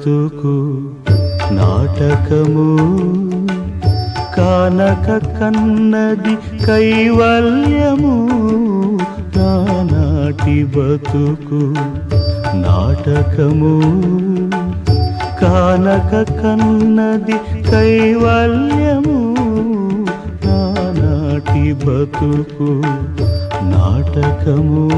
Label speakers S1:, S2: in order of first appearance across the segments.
S1: బతుకు నాటకము కానక కన్నది కైవల్యము నానాటి బతుకు నాటకము కానక కన్నది కైవల్యము నానాటి బతుకు నాటకము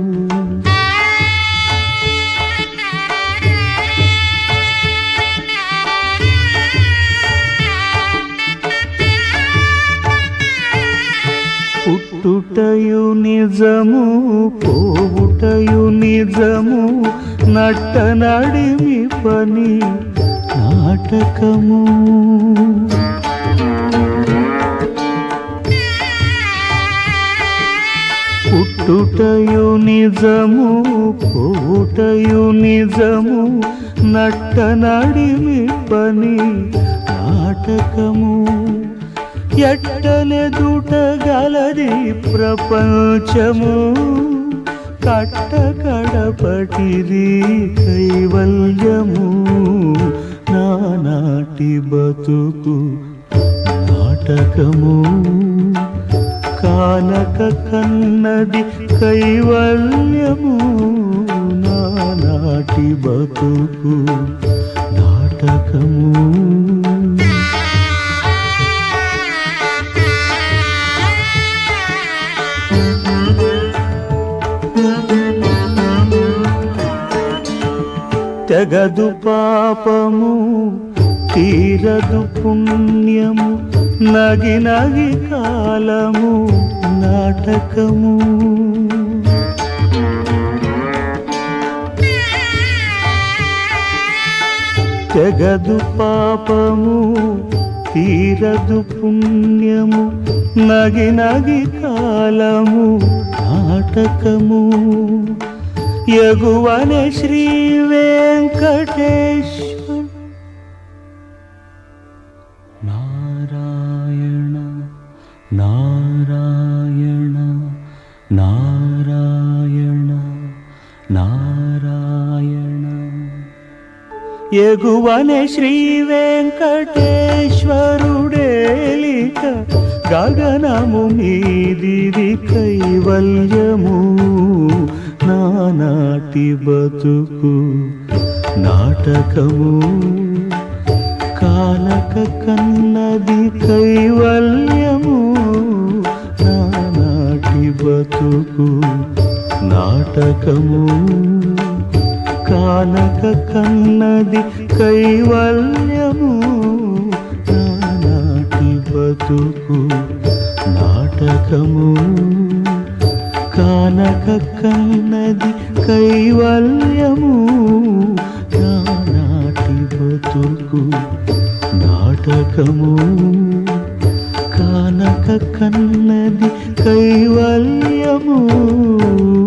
S1: పుట్టుటయు నిజము పోవుటయు నిజము నట్ట నడిమి పని నాటకము పుట్టుటయు నిజము పోవుటయు నిజము నట్ట నడిమి పని నాటకము ఎట్టనెదుట గలది ప్రపంచము కట్ట కడపటిది కైవల్యము నానాటి బతుకు నాటకము కానక కన్నది కైవల్యము నానాటి బతుకు నాటకము తెగదు పాపము తీరదు పుణ్యము నగి నగి కాలము నాటకము తెగదు పాపము తీరదు పుణ్యము నగి నగి కాలము నాటకము యగువనే శ్రీ వెంకటేశ్వర నారాయణ నారాయణ నారాయణ నారాయణ ఎగువనే శ్రీ వెంకటేశ్వరుడేలిక గగనము మీదిది కైవల్యము నానాటి బతుకు నాటకము కానక కన్నది కైవల్యము నానాటి బతుకు నాటకము కానక కన్నది కైవల్యము నానాటి బతుకు నాటకము కానక కన్నది కైవల్యము నానాటి బతుకు నాటకము కానక కన్నది కైవల్యము